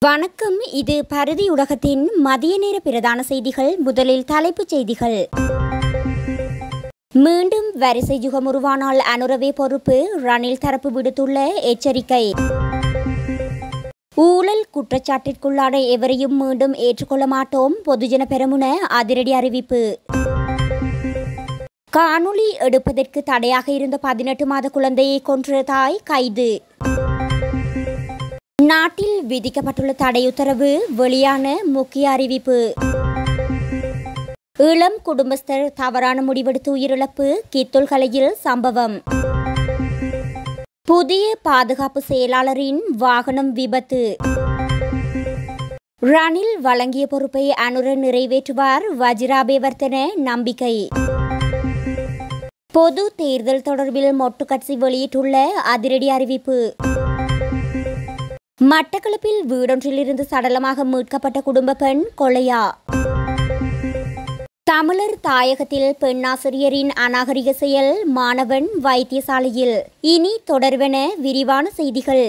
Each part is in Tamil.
வணக்கம் இது பரதி உலகத்தின் மதிய நேர பிரதான செய்திகள் முதலில் தலைப்புச் செய்திகள் மீண்டும் வரிசை யுகம் உருவானால் அனுரவே பொறுப்பு ரணில் தரப்பு விடுத்துள்ள எச்சரிக்கை ஊழல் குற்றச்சாட்டிற்குள்ளான எவரையும் மீண்டும் ஏற்றுக்கொள்ள மாட்டோம் பொதுஜன பெரமுன அதிரடி அறிவிப்பு காணொளி எடுப்பதற்கு தடையாக இருந்த பதினெட்டு மாத குழந்தையை கொன்ற தாய் கைது நாட்டில் விதிக்கப்பட்டுள்ள தடையுத்தரவு வெளியான முக்கிய அறிவிப்பு இளம் குடும்பஸ்தர் தவறான முடிவெடுத்து உயிரிழப்பு கித்துல் கலையில் சம்பவம் புதிய பாதுகாப்பு செயலாளரின் வாகனம் விபத்து ரணில் வழங்கிய பொறுப்பை அனுர நிறைவேற்றுவார் வஜிராபேவர்த்தன நம்பிக்கை பொது தேர்தல் தொடர்பில் மொட்டு கட்சி வெளியிட்டுள்ள அதிரடி அறிவிப்பு மட்டக்களப்பில் வீடொன்றிலிருந்து சடலமாக மீட்கப்பட்ட குடும்ப பெண் கொலையா தமிழர் தாயகத்தில் பெண்ணாசிரியரின் அநாகரிக செயல் மாணவன் வைத்தியசாலையில் இனி தொடர்வென விரிவான செய்திகள்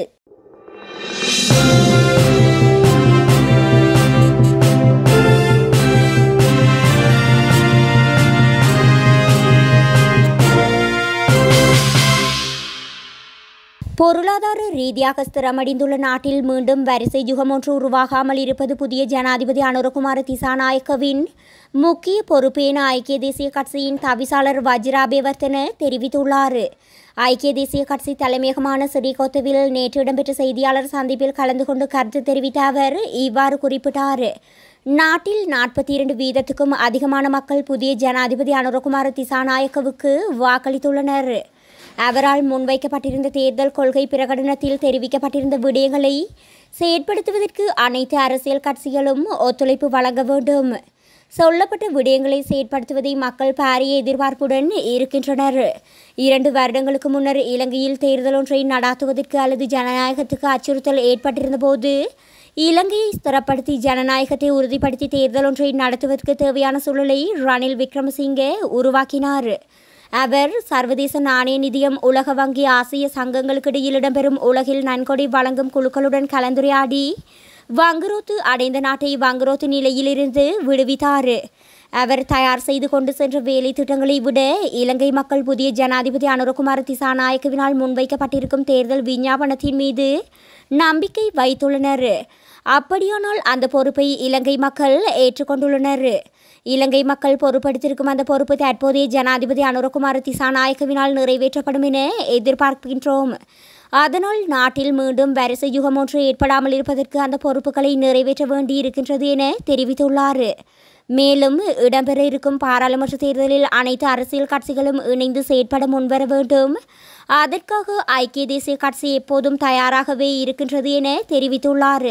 பொருளாதார ரீதியாக ஸ்திரமடைந்துள்ள நாட்டில் மீண்டும் வரிசை யுகம் ஒன்று உருவாகாமல் இருப்பது புதிய ஜனாதிபதி அனுரகுமார திசாநாயக்கவின் முக்கிய பொறுப்பு என ஐக்கிய தேசிய கட்சியின் தவிசாளர் வஜ்ராபேவர்த்தன தெரிவித்துள்ளார் ஐக்கிய தேசிய கட்சி தலைமையகமான ஸ்ரீகோத்தவில் நேற்று இடம்பெற்ற செய்தியாளர் சந்திப்பில் கலந்து கொண்டு கருத்து தெரிவித்த அவர் இவ்வாறு குறிப்பிட்டார் நாட்டில் நாற்பத்தி இரண்டு வீதத்துக்கும் அதிகமான மக்கள் புதிய ஜனாதிபதி அனுரகுமார திசாநாயக்கவுக்கு வாக்களித்துள்ளனர் அவரால் முன்வைக்கப்பட்டிருந்த தேர்தல் கொள்கை பிரகடனத்தில் தெரிவிக்கப்பட்டிருந்த விடயங்களை செயற்படுத்துவதற்கு அனைத்து அரசியல் கட்சிகளும் ஒத்துழைப்பு வழங்க வேண்டும் சொல்லப்பட்ட விடயங்களை செயற்படுத்துவதை மக்கள் பாரிய எதிர்பார்ப்புடன் இருக்கின்றனர் இரண்டு வருடங்களுக்கு முன்னர் இலங்கையில் தேர்தல் ஒன்றை நடாத்துவதற்கு அல்லது ஜனநாயகத்துக்கு அச்சுறுத்தல் ஏற்பட்டிருந்த போது இலங்கையை ஸ்திரப்படுத்தி ஜனநாயகத்தை உறுதிப்படுத்தி தேர்தல் ஒன்றை நடத்துவதற்கு தேவையான சூழலை ரணில் விக்ரமசிங்கே உருவாக்கினார் அவர் சர்வதேச நாணய நிதியம் உலக வங்கி ஆசிய சங்கங்களுக்கு இடையில் இடம்பெறும் உலகில் நன்கொடை வழங்கும் குழுக்களுடன் கலந்துரையாடி வங்குரோத்து அடைந்த நாட்டை வங்குரோத்து நிலையிலிருந்து விடுவித்தார் அவர் தயார் செய்து கொண்டு சென்ற வேலை திட்டங்களை விட இலங்கை மக்கள் புதிய ஜனாதிபதி அனுரகுமார திசாநாயக்கவினால் முன்வைக்கப்பட்டிருக்கும் தேர்தல் விஞ்ஞாபனத்தின் மீது நம்பிக்கை வைத்துள்ளனர் அப்படியானால் அந்த பொறுப்பை இலங்கை மக்கள் ஏற்றுக்கொண்டுள்ளனர் இலங்கை மக்கள் பொறுப்படுத்திருக்கும் அந்த பொறுப்பு தற்போதைய ஜனாதிபதி அனுரகுமார திசாநாயக்கவினால் நிறைவேற்றப்படும் என எதிர்பார்க்கின்றோம் அதனால் நாட்டில் மீண்டும் வரிசை யுகம் ஒன்று ஏற்படாமல் இருப்பதற்கு அந்த பொறுப்புகளை நிறைவேற்ற வேண்டி இருக்கின்றது என தெரிவித்துள்ளார் மேலும் இடம்பெற இருக்கும் பாராளுமன்ற தேர்தலில் அனைத்து அரசியல் கட்சிகளும் இணைந்து செயற்பட முன்வர வேண்டும் அதற்காக ஐக்கிய தேசிய கட்சி எப்போதும் தயாராகவே இருக்கின்றது என தெரிவித்துள்ளார்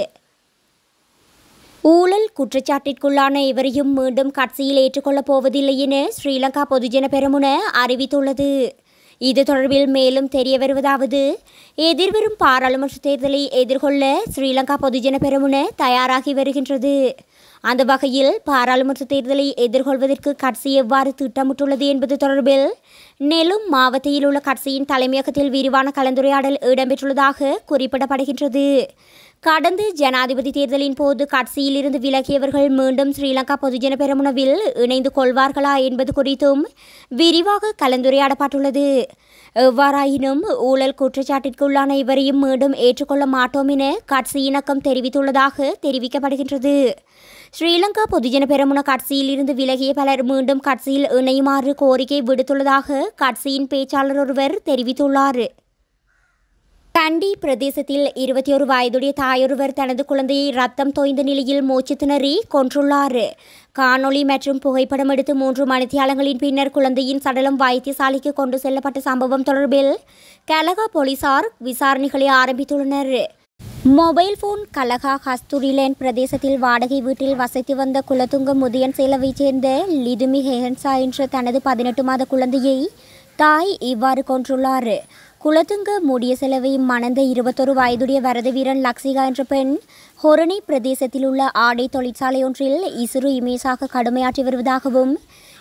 ஊழல் குற்றச்சாட்டிற்குள்ளான இவரையும் மீண்டும் கட்சியில் ஏற்றுக்கொள்ளப் போவதில்லை என ஸ்ரீலங்கா பொதுஜன பெரமுன அறிவித்துள்ளது இது தொடர்பில் மேலும் தெரிய வருவதாவது எதிர்வரும் பாராளுமன்ற தேர்தலை எதிர்கொள்ள ஸ்ரீலங்கா பொதுஜன பெரமுன தயாராகி வருகின்றது அந்த வகையில் பாராளுமன்ற தேர்தலை எதிர்கொள்வதற்கு கட்சி எவ்வாறு திட்டமிட்டுள்ளது என்பது தொடர்பில் நெலும் மாவட்டத்தில் உள்ள கட்சியின் தலைமையகத்தில் விரிவான கலந்துரையாடல் இடம்பெற்றுள்ளதாக குறிப்பிடப்படுகின்றது கடந்த ஜனாதிபதி தேர்தலின் போது கட்சியில் இருந்து விலகியவர்கள் மீண்டும் ஸ்ரீலங்கா பொதுஜன பெரமுனவில் இணைந்து கொள்வார்களா என்பது குறித்தும் விரிவாக கலந்துரையாடப்பட்டுள்ளது எவ்வாறாயினும் ஊழல் குற்றச்சாட்டிற்குள்ளான இவரையும் மீண்டும் ஏற்றுக்கொள்ள மாட்டோம் என கட்சி இணக்கம் தெரிவித்துள்ளதாக தெரிவிக்கப்படுகின்றது ஸ்ரீலங்கா பொதுஜன பெரமுன கட்சியில் இருந்து விலகிய பலர் மீண்டும் கட்சியில் இணையுமாறு கோரிக்கை விடுத்துள்ளதாக கட்சியின் பேச்சாளர் ஒருவர் தெரிவித்துள்ளார் கண்டி பிரதேசத்தில் இருபத்தி ஒரு வயதுடைய தாயொருவர் தனது குழந்தையை ரத்தம் தோய்ந்த நிலையில் மூச்சு திணறி கொன்றுள்ளார் காணொளி மற்றும் புகைப்படம் எடுத்து மூன்று மணித்தியாலங்களின் பின்னர் குழந்தையின் சடலம் வைத்தியசாலைக்கு கொண்டு செல்லப்பட்ட சம்பவம் தொடர்பில் கலகா போலீசார் விசாரணைகளை ஆரம்பித்துள்ளனர் மொபைல் போன் கலகா கஸ்தூரிலேண்ட் பிரதேசத்தில் வாடகை வீட்டில் வசித்து வந்த குலத்துங்க முதியன் சேலவைச் சேர்ந்த லிதுமி ஹெஹன்சா என்ற தனது பதினெட்டு மாத குழந்தையை தாய் இவ்வாறு கொன்றுள்ளார் குலத்துங்க மூடிய செலவை மணந்த இருபத்தொரு வயதுடைய வரத வீரன் லக்ஸிகா என்ற பெண் ஹொரணி பிரதேசத்தில் உள்ள ஆடை தொழிற்சாலை ஒன்றில் இசுரு இமேஜாக கடுமையாற்றி வருவதாகவும்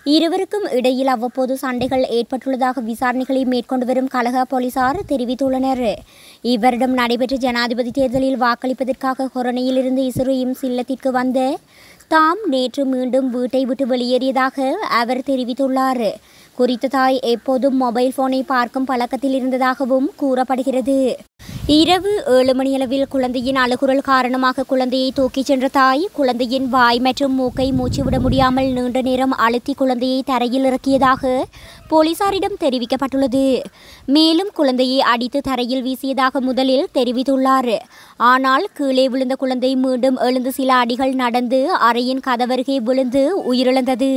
இருவருக்கும் இடையில் அவ்வப்போது சண்டைகள் ஏற்பட்டுள்ளதாக விசாரணைகளை மேற்கொண்டு வரும் கலக போலீசார் தெரிவித்துள்ளனர் இவ்வருடம் நடைபெற்ற ஜனாதிபதி தேர்தலில் வாக்களிப்பதற்காக கொரோனையிலிருந்து இஸ்ரேயும் இல்லத்திற்கு வந்த தாம் நேற்று மீண்டும் வீட்டை விட்டு வெளியேறியதாக அவர் தெரிவித்துள்ளார் குறித்த தாய் எப்போதும் மொபைல் போனை பார்க்கும் பழக்கத்தில் இருந்ததாகவும் கூறப்படுகிறது இரவு ஏழு மணியளவில் குழந்தையின் அழுகுரல் காரணமாக குழந்தையை தூக்கிச் சென்ற தாய் குழந்தையின் வாய் மற்றும் மூக்கை மூச்சுவிட முடியாமல் நீண்ட நேரம் அழுத்தி குழந்தையை தரையில் இறக்கியதாக போலீசாரிடம் தெரிவிக்கப்பட்டுள்ளது மேலும் குழந்தையை அடித்து தரையில் வீசியதாக முதலில் தெரிவித்துள்ளார் ஆனால் கீழே விழுந்த குழந்தை மீண்டும் எழுந்து சில அடிகள் நடந்து அறையின் கதவருகே விழுந்து உயிரிழந்தது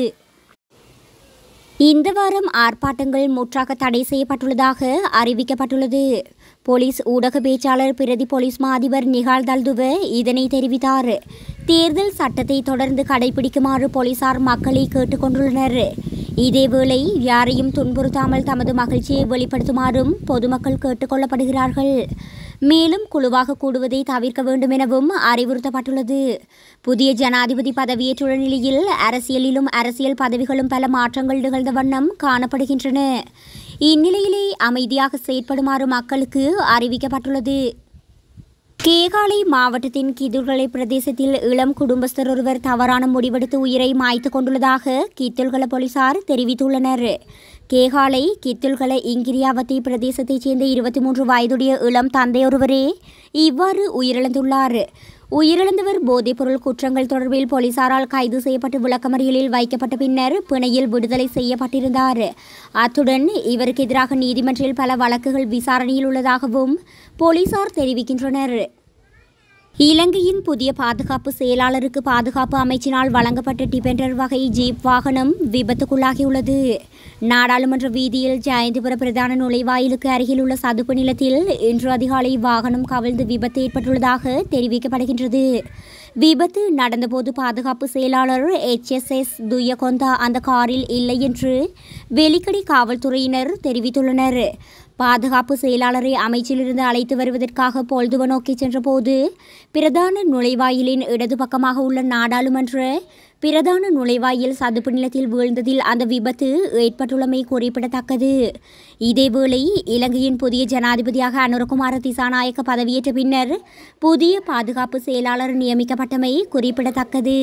இந்த வாரம் ஆர்ப்பாட்டங்கள் முற்றாக தடை செய்யப்பட்டுள்ளதாக அறிவிக்கப்பட்டுள்ளது போலீஸ் ஊடக பேச்சாளர் பிரதி போலீஸ் மா அதிபர் நிகால் தல்துவ இதனை தெரிவித்தார் தேர்தல் சட்டத்தை தொடர்ந்து கடைபிடிக்குமாறு போலீசார் மக்களை கேட்டுக்கொண்டுள்ளனர் இதேவேளை யாரையும் துன்புறுத்தாமல் தமது மகிழ்ச்சியை வெளிப்படுத்துமாறும் பொதுமக்கள் கேட்டுக்கொள்ளப்படுகிறார்கள் மேலும் குழுவாக கூடுவதை தவிர்க்க வேண்டும் எனவும் அறிவுறுத்தப்பட்டுள்ளது புதிய ஜனாதிபதி பதவியேற்றுள்ள நிலையில் அரசியலிலும் அரசியல் பதவிகளும் பல மாற்றங்கள் நிகழ்ந்த வண்ணம் காணப்படுகின்றன இந்நிலையிலே அமைதியாக செயற்படுமாறு மக்களுக்கு அறிவிக்கப்பட்டுள்ளது கேகாலை மாவட்டத்தின் கிதுர்கலை பிரதேசத்தில் இளம் குடும்பஸ்தர் ஒருவர் தவறான முடிவெடுத்து உயிரை மாய்த்து கொண்டுள்ளதாக கித்துல்கல போலீசார் தெரிவித்துள்ளனர் கேகாலை கித்துல்கல இங்கிரியாவத்தி பிரதேசத்தைச் சேர்ந்த இருபத்தி மூன்று வயதுடைய இளம் தந்தையொருவரே இவ்வாறு உயிரிழந்துள்ளார் உயிரிழந்தவர் போதைப்பொருள் குற்றங்கள் தொடர்பில் போலீசாரால் கைது செய்யப்பட்டு விளக்கமறியலில் வைக்கப்பட்ட பின்னர் பிணையில் விடுதலை செய்யப்பட்டிருந்தார் அத்துடன் இவருக்கு எதிராக நீதிமன்றில் பல வழக்குகள் விசாரணையில் உள்ளதாகவும் போலீசார் தெரிவிக்கின்றனர் இலங்கையின் புதிய பாதுகாப்பு செயலாளருக்கு பாதுகாப்பு அமைச்சினால் வழங்கப்பட்ட டிபெண்டர் வகை ஜீப் வாகனம் விபத்துக்குள்ளாகியுள்ளது நாடாளுமன்ற வீதியில் ஜெயந்திபுர பிரதான நுழைவாயிலுக்கு அருகில் உள்ள சதுப்பு நிலத்தில் இன்று அதிகாலை வாகனம் கவிழ்ந்து விபத்து ஏற்பட்டுள்ளதாக தெரிவிக்கப்படுகின்றது விபத்து நடந்தபோது பாதுகாப்பு செயலாளர் எச்எஸ்எஸ் துயகொந்தா அந்த காரில் இல்லை என்று வெலிக்கடி காவல்துறையினர் தெரிவித்துள்ளனர் பாதுகாப்பு செயலாளரை அமைச்சிலிருந்து அழைத்து வருவதற்காக பொழுதுவ நோக்கி சென்றபோது பிரதான நுழைவாயிலின் இடது பக்கமாக உள்ள நாடாளுமன்ற பிரதான நுழைவாயில் சதுப்பு நிலத்தில் வீழ்ந்ததில் அந்த விபத்து ஏற்பட்டுள்ளமை குறிப்பிடத்தக்கது இதேவேளை இலங்கையின் புதிய ஜனாதிபதியாக அனுரகுமார திசாநாயக்க பதவியேற்ற பின்னர் புதிய பாதுகாப்பு செயலாளர் நியமிக்கப்பட்டமை குறிப்பிடத்தக்கது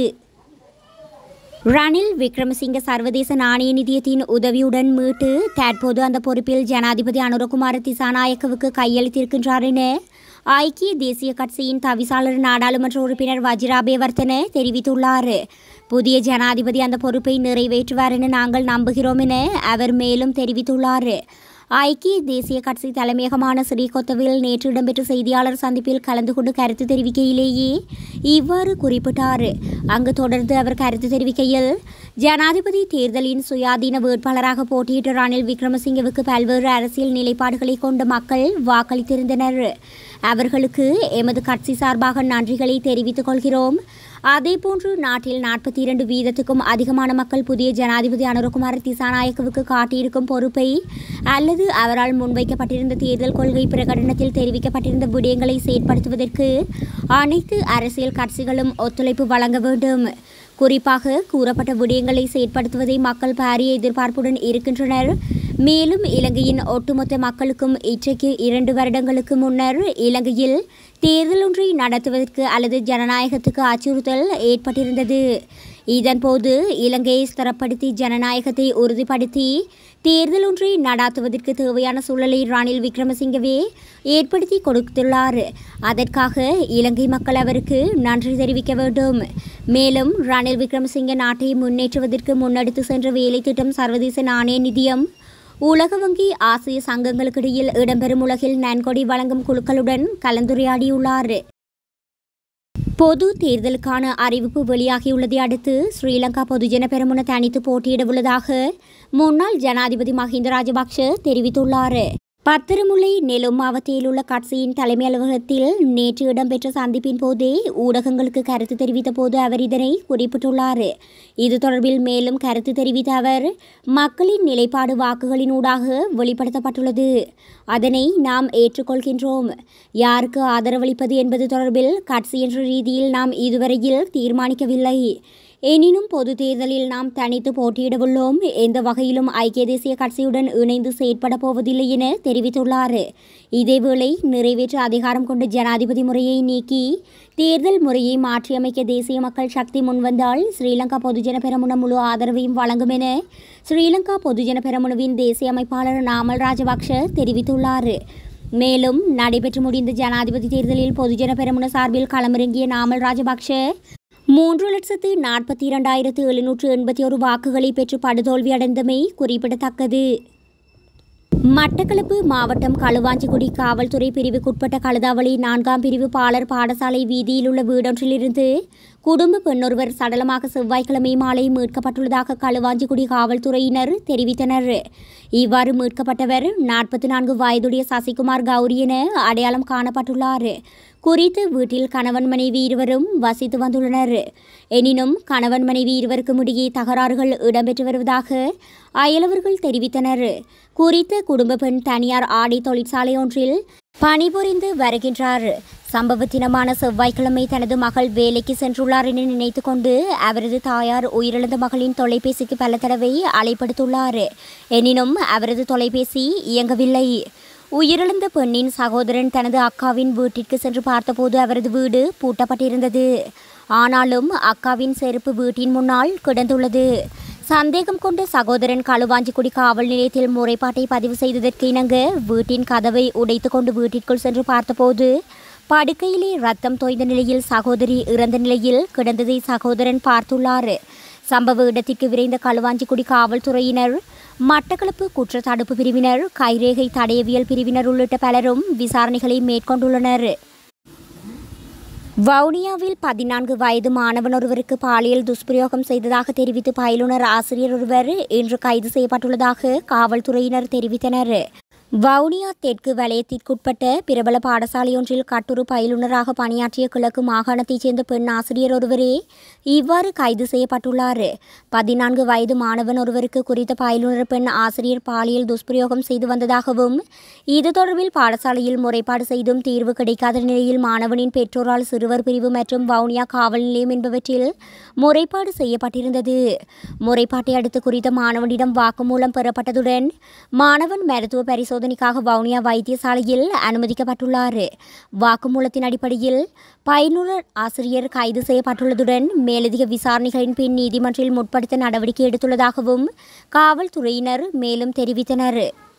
ரணில் விக்ரமசிங்க சர்வதேச நாணய நிதியத்தின் உதவியுடன் மீட்டு தற்போது அந்த பொறுப்பில் ஜனாதிபதி அனுரகுமார திசாநாயக்கவுக்கு கையளித்திருக்கின்றார் என ஐக்கிய தேசிய கட்சியின் தவிசாளர் நாடாளுமன்ற உறுப்பினர் வஜிராபேவர்த்தன தெரிவித்துள்ளார் புதிய ஜனாதிபதி அந்த பொறுப்பை நிறைவேற்றுவார் என நாங்கள் நம்புகிறோம் என அவர் மேலும் தெரிவித்துள்ளார் ஐக்கிய தேசிய கட்சி தலைமையகமான ஸ்ரீகொத்தவில் நேற்று இடம்பெற்ற செய்தியாளர் சந்திப்பில் கலந்து கொண்டு கருத்து தெரிவிக்கையிலேயே இவ்வாறு குறிப்பிட்டார் அங்கு தொடர்ந்து அவர் கருத்து தெரிவிக்கையில் ஜனாதிபதி தேர்தலின் சுயாதீன வேட்பாளராக போட்டியிட்ட ரணில் விக்ரமசிங்கவுக்கு பல்வேறு அரசியல் நிலைப்பாடுகளை கொண்ட மக்கள் வாக்களித்திருந்தனர் அவர்களுக்கு எமது கட்சி சார்பாக நன்றிகளை தெரிவித்துக் கொள்கிறோம் அதேபோன்று நாட்டில் நாற்பத்தி இரண்டு வீதத்துக்கும் அதிகமான மக்கள் புதிய ஜனாதிபதி அனுரகுமார திசாநாயக்கவுக்கு காட்டியிருக்கும் பொறுப்பை அல்லது அவரால் முன்வைக்கப்பட்டிருந்த தேர்தல் கொள்கை பிரகடனத்தில் தெரிவிக்கப்பட்டிருந்த விடயங்களை செயற்படுத்துவதற்கு அனைத்து அரசியல் கட்சிகளும் ஒத்துழைப்பு வழங்க வேண்டும் குறிப்பாக கூறப்பட்ட விடயங்களை செயற்படுத்துவதை மக்கள் பாரிய எதிர்பார்ப்புடன் இருக்கின்றனர் மேலும் இலங்கையின் ஒட்டுமொத்த மக்களுக்கும் இன்றைக்கு இரண்டு வருடங்களுக்கு முன்னர் இலங்கையில் தேர்தல் ஒன்றை நடத்துவதற்கு அல்லது ஜனநாயகத்துக்கு அச்சுறுத்தல் ஏற்பட்டிருந்தது இதன்போது இலங்கையை ஸ்திரப்படுத்தி ஜனநாயகத்தை உறுதிப்படுத்தி தேர்தல் ஒன்றை நடாத்துவதற்கு தேவையான சூழலை ரணில் விக்ரமசிங்கவே ஏற்படுத்தி கொடுத்துள்ளார் அதற்காக இலங்கை மக்கள் அவருக்கு நன்றி தெரிவிக்க வேண்டும் மேலும் ரணில் விக்ரமசிங்க நாட்டை முன்னேற்றுவதற்கு முன்னெடுத்து சென்ற வேலை திட்டம் சர்வதேச நாணய நிதியம் உலக வங்கி ஆசிய சங்கங்களுக்கிடையில் இடம்பெறும் உலகில் நன்கொடை வழங்கும் குழுக்களுடன் கலந்துரையாடியுள்ளார் பொது தேர்தலுக்கான அறிவிப்பு வெளியாகியுள்ளதை அடுத்து ஸ்ரீலங்கா பொதுஜன பெரமுன தனித்து போட்டியிட உள்ளதாக முன்னாள் ஜனாதிபதி மஹிந்த ராஜபக்ஷ தெரிவித்துள்ளார் பத்திரமுல்லை நெலும் மாவட்டத்தில் உள்ள கட்சியின் தலைமை அலுவலகத்தில் நேற்று இடம்பெற்ற சந்திப்பின் போதே ஊடகங்களுக்கு கருத்து தெரிவித்த போது அவர் இதனை குறிப்பிட்டுள்ளார் இது தொடர்பில் மேலும் கருத்து தெரிவித்த அவர் மக்களின் நிலைப்பாடு வாக்குகளின் ஊடாக வெளிப்படுத்தப்பட்டுள்ளது அதனை நாம் ஏற்றுக்கொள்கின்றோம் யாருக்கு ஆதரவளிப்பது என்பது தொடர்பில் கட்சி என்ற ரீதியில் நாம் இதுவரையில் தீர்மானிக்கவில்லை எனினும் பொது தேர்தலில் நாம் தனித்து போட்டியிடவுள்ளோம் எந்த வகையிலும் ஐக்கிய தேசிய கட்சியுடன் இணைந்து செயற்பட போவதில்லை என தெரிவித்துள்ளார் இதேவேளை நிறைவேற்று அதிகாரம் கொண்ட ஜனாதிபதி முறையை நீக்கி தேர்தல் முறையை மாற்றியமைக்க தேசிய மக்கள் சக்தி முன்வந்தால் ஸ்ரீலங்கா பொதுஜன பெரமுன முழு ஆதரவையும் வழங்கும் என ஸ்ரீலங்கா பொதுஜன பெரமுனவின் தேசிய அமைப்பாளர் நாமல் ராஜபக்ஷ தெரிவித்துள்ளார் மேலும் நடைபெற்று முடிந்த ஜனாதிபதி தேர்தலில் பொதுஜன பெரமுன சார்பில் களமிறங்கிய நாமல் ராஜபக்ஷ மூன்று லட்சத்து நாற்பத்தி இரண்டாயிரத்து எழுநூற்று எண்பத்தி ஒரு வாக்குகளை பெற்று படுதோல்வி அடைந்தமை குறிப்பிடத்தக்கது மட்டக்களப்பு மாவட்டம் களுவாஞ்சிக்குடி காவல்துறை பிரிவுக்குட்பட்ட கழுதாவளி நான்காம் பிரிவு பாலர் பாடசாலை வீதியில் உள்ள வீடொன்றிலிருந்து குடும்ப பெண்ணொருவர் சடலமாக செவ்வாய்க்கிழமை மாலை மீட்கப்பட்டுள்ளதாக களுவாஞ்சிக்குடி காவல்துறையினர் தெரிவித்தனர் இவ்வாறு மீட்கப்பட்டவர் நாற்பத்தி நான்கு வயதுடைய சசிகுமார் கௌரி என அடையாளம் காணப்பட்டுள்ளார் குறித்த வீட்டில் கணவன் மனைவி இருவரும் வசித்து வந்துள்ளனர் எனினும் கணவன் மனைவி இருவருக்கும் இடையே தகராறுகள் இடம்பெற்று வருவதாக அயலவர்கள் தெரிவித்தனர் குறித்த குடும்ப பெண் தனியார் ஆடை தொழிற்சாலை ஒன்றில் பணிபுரிந்து வருகின்றார் சம்பவ தினமான செவ்வாய்க்கிழமை தனது மகள் வேலைக்கு சென்றுள்ளார் என நினைத்து கொண்டு அவரது தாயார் உயிரிழந்த மகளின் தொலைபேசிக்கு பல தடவை அழைப்படுத்துள்ளார் எனினும் அவரது தொலைபேசி இயங்கவில்லை உயிரிழந்த பெண்ணின் சகோதரன் தனது அக்காவின் வீட்டிற்கு சென்று பார்த்தபோது அவரது வீடு பூட்டப்பட்டிருந்தது ஆனாலும் அக்காவின் செருப்பு வீட்டின் முன்னால் கிடந்துள்ளது சந்தேகம் கொண்ட சகோதரன் களுவாஞ்சிக்குடி காவல் நிலையத்தில் முறைப்பாட்டை பதிவு செய்ததற்கு இணங்க வீட்டின் கதவை உடைத்து கொண்டு வீட்டிற்குள் சென்று பார்த்தபோது படுக்கையிலே ரத்தம் தோய்ந்த நிலையில் சகோதரி இறந்த நிலையில் கிடந்ததை சகோதரன் பார்த்துள்ளார் சம்பவ இடத்திற்கு விரைந்த களுவாஞ்சிக்குடி காவல்துறையினர் மட்டக்களப்பு குற்ற தடுப்பு பிரிவினர் கைரேகை தடயவியல் பிரிவினர் உள்ளிட்ட பலரும் விசாரணைகளை மேற்கொண்டுள்ளனர் வவுனியாவில் பதினான்கு வயது மாணவன் ஒருவருக்கு பாலியல் துஷ்பிரயோகம் செய்ததாக தெரிவித்து பயிலுனர் ஆசிரியர் ஒருவர் இன்று கைது செய்யப்பட்டுள்ளதாக காவல்துறையினர் தெரிவித்தனர் வவுனியா தெற்கு வலயத்திற்குட்பட்ட பிரபல பாடசாலையொன்றில் கட்டுரு பயிலுனராக பணியாற்றிய கிழக்கு மாகாணத்தைச் சேர்ந்த பெண் ஆசிரியர் ஒருவரே இவ்வாறு கைது செய்யப்பட்டுள்ளார் பதினான்கு வயது மாணவன் ஒருவருக்கு குறித்த பயிலுனர் பெண் ஆசிரியர் பாலியல் துஷ்பிரயோகம் செய்து வந்ததாகவும் இது தொடர்பில் பாடசாலையில் முறைப்பாடு செய்தும் தீர்வு கிடைக்காத நிலையில் மாணவனின் பெற்றோரால் சிறுவர் பிரிவு மற்றும் வவுனியா காவல் நிலையம் என்பவற்றில் முறைப்பாடு செய்யப்பட்டிருந்தது முறைப்பாட்டை அடுத்து குறித்த மாணவனிடம் வாக்குமூலம் பெறப்பட்டதுடன் மாணவன் மருத்துவ பரிசோதனைக்காக வவுனியா வைத்தியசாலையில் அனுமதிக்கப்பட்டுள்ளார் வாக்குமூலத்தின் அடிப்படையில் பயனுள்ள ஆசிரியர் கைது செய்யப்பட்டுள்ளதுடன் மேலதிக விசாரணைகளின் பின் நீதிமன்றில் முற்படுத்த நடவடிக்கை எடுத்துள்ளதாகவும் காவல்துறையினர் மேலும் தெரிவித்தனர்